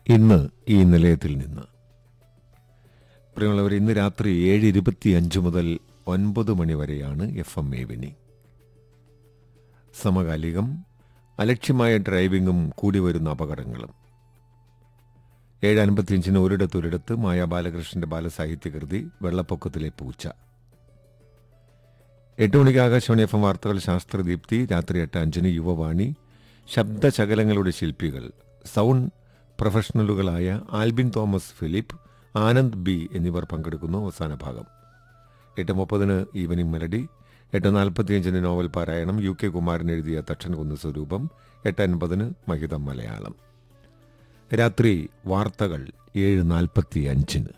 ഇന്ന് ഈ നിലയത്തിൽ നിന്ന് പ്രിയമുള്ളവർ ഇന്ന് രാത്രി ഏഴ് ഇരുപത്തി അഞ്ച് മുതൽ ഒൻപത് മണി വരെയാണ് എഫ് എം ഏവിനി സമകാലികം അലക്ഷ്യമായ ഡ്രൈവിംഗും കൂടി വരുന്ന അപകടങ്ങളും ഏഴ് അൻപത്തിയഞ്ചിന് ഒരിടത്തൊരിടത്ത് മായ ബാലകൃഷ്ണന്റെ ബാലസാഹിത്യകൃതി വെള്ളപ്പൊക്കത്തിലെ പൂച്ച എട്ട് മണിക്ക് ആകാശവാണി എഫ് എം വാർത്തകൾ ശാസ്ത്രദീപ്തി രാത്രി എട്ട് അഞ്ചിന് യുവവാണി ശബ്ദശകലങ്ങളുടെ ശില്പികൾ സൗണ്ട് പ്രൊഫഷണലുകളായ ആൽബിൻ തോമസ് ഫിലിപ്പ് ആനന്ദ് ബി എന്നിവർ പങ്കെടുക്കുന്നു അവസാന ഭാഗം എട്ട് മുപ്പതിന് ഈവനിംഗ് മെലഡി എട്ട് നാൽപ്പത്തിയഞ്ചിന് നോവൽ പാരായണം യു കെ കുമാരൻ എഴുതിയ തക്ഷൻകുന്ന് സ്വരൂപം എട്ട് അൻപതിന് മഹിതം മലയാളം രാത്രി വാർത്തകൾ ഏഴ് നാൽപ്പത്തി അഞ്ചിന്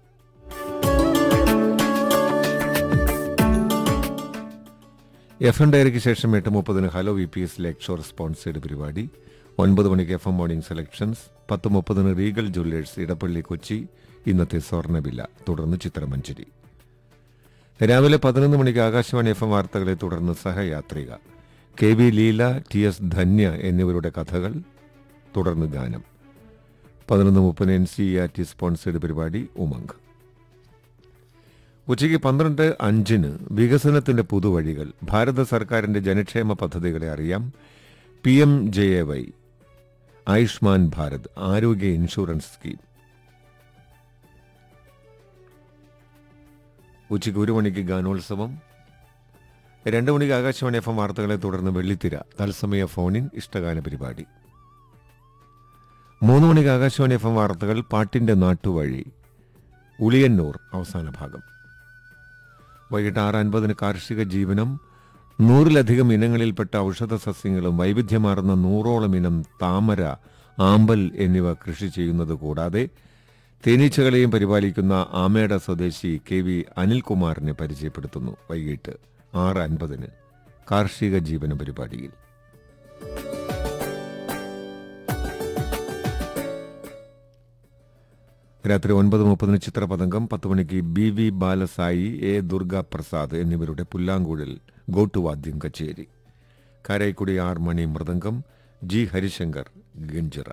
എഫ് എം ഡയറിക്ക് ശേഷം എട്ട് മുപ്പതിന് hello V P S lecture sponsored പരിപാടി ഒൻപത് മണിക്ക് എഫ് എം മോർണിംഗ് സെലക്ഷൻസ് പത്ത് മുപ്പതിന് റീഗൽ ജ്വല്ലേഴ്സ് ഇടപ്പള്ളി കൊച്ചി ഇന്നത്തെ സ്വർണ്ണവില തുടർന്ന് ചിത്രമഞ്ചേരി രാവിലെ പതിനൊന്ന് മണിക്ക് ആകാശവാണി എഫ് എം വാർത്തകളെ തുടർന്ന് സഹയാത്രിക K V Leela T S Dhanya എന്നിവരുടെ കഥകൾ തുടർന്ന് ഗാനം പതിനൊന്ന് മുപ്പതിന് N C R T sponsored പരിപാടി ഉമംഗ് ഉച്ചയ്ക്ക് പന്ത്രണ്ട് അഞ്ചിന് വികസനത്തിന്റെ പുതുവഴികൾ ഭാരത സർക്കാരിന്റെ ജനക്ഷേമ പദ്ധതികളെ അറിയാം P M J A Y Ayushman Bharat ആരോഗ്യ ഇൻഷുറൻസ് സ്കീം ഉച്ചയ്ക്ക് ഒരു മണിക്ക് ഗാനോത്സവം രണ്ട് മണിക്ക് ആകാശവാണി എഫ് എം വാർത്തകളെ തുടർന്ന് വെള്ളിത്തിര തത്സമയ ഫോണിൻ ഇഷ്ടഗാന പരിപാടി മൂന്ന് മണിക്ക് ആകാശവാണി എഫ് എം വാർത്തകൾ പാട്ടിന്റെ നാട്ടുവഴി ഉളിയന്നൂർ അവസാന ഭാഗം വൈകിട്ട് ആറ് അൻപതിന് കാർഷിക ജീവനം നൂറിലധികം ഇനങ്ങളിൽപ്പെട്ട ഔഷധ സസ്യങ്ങളും വൈവിധ്യമാർന്ന നൂറോളം ഇനം താമര ആമ്പൽ എന്നിവ കൃഷി ചെയ്യുന്നത് കൂടാതെ തേനീച്ചകളെയും പരിപാലിക്കുന്ന ആമേട സ്വദേശി കെ വി അനിൽകുമാറിനെ പരിചയപ്പെടുത്തുന്നു വൈകിട്ട് ആറ് അൻപതിന് കാർഷിക ജീവന പരിപാടിയിൽ രാത്രി ഒൻപത് മുപ്പതിന് ചിത്രപതംഗം പത്ത് മണിക്ക് B V Balasai A Durga Prasad എന്നിവരുടെ പുല്ലാങ്കുഴൽ ഗോട്ടുവാദ്യം കച്ചേരി Karaikudi R Mani mridangam G Harishankar ganjira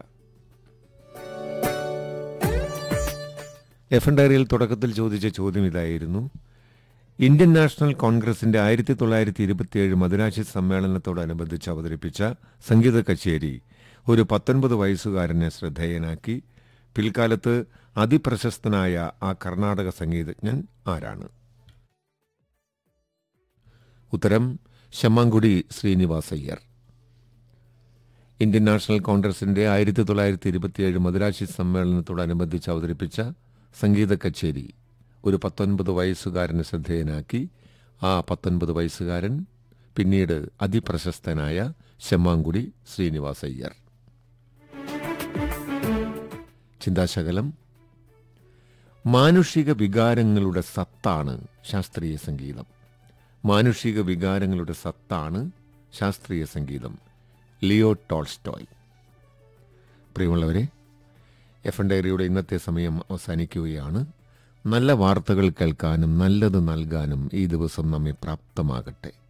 F N ഡയറിയിൽ തുടക്കത്തിൽ ചോദിച്ച ചോദ്യം ഇതായിരുന്നു ഇന്ത്യൻ നാഷണൽ കോൺഗ്രസിന്റെ ആയിരത്തി തൊള്ളായിരത്തി ഇരുപത്തിയേഴ് മദുരാശി സമ്മേളനത്തോടനുബന്ധിച്ച് അവതരിപ്പിച്ച സംഗീത കച്ചേരി ഒരു പത്തൊൻപത് വയസ്സുകാരനെ ശ്രദ്ധേയനാക്കി പിൽക്കാലത്ത് അതിപ്രശസ്തനായ ആ കർണാടക സംഗീതജ്ഞൻ ആരാണ് ഉത്തരം ശമ്മാങ്കുടി ശ്രീനിവാസയ്യർ ഇന്ത്യൻ നാഷണൽ കോൺഗ്രസിന്റെ ആയിരത്തി തൊള്ളായിരത്തി ഇരുപത്തിയേഴ് മദുരാശി സമ്മേളനത്തോടനുബന്ധിച്ച് അവതരിപ്പിച്ച സംഗീത കച്ചേരി ഒരു പത്തൊൻപത് വയസ്സുകാരനെ ശ്രദ്ധേയനാക്കി ആ പത്തൊൻപത് വയസ്സുകാരൻ പിന്നീട് അതിപ്രശസ്തനായ ശമ്മാങ്കുടി ശ്രീനിവാസയ്യർ ചിന്താശകലം മാനുഷിക വികാരങ്ങളുടെ സത്താണ് ശാസ്ത്രീയ സംഗീതം മാനുഷിക വികാരങ്ങളുടെ സത്താണ് ശാസ്ത്രീയ സംഗീതം ലിയോ ടോൾസ്റ്റോയ് പ്രിയമുള്ളവരെ എഫ് എൻ ഡയറിയുടെ ഇന്നത്തെ സമയം അവസാനിക്കുകയാണ് നല്ല വാർത്തകൾ കേൾക്കാനും നല്ലത് നൽകാനും ഈ ദിവസം നമ്മെ പ്രാപ്തമാകട്ടെ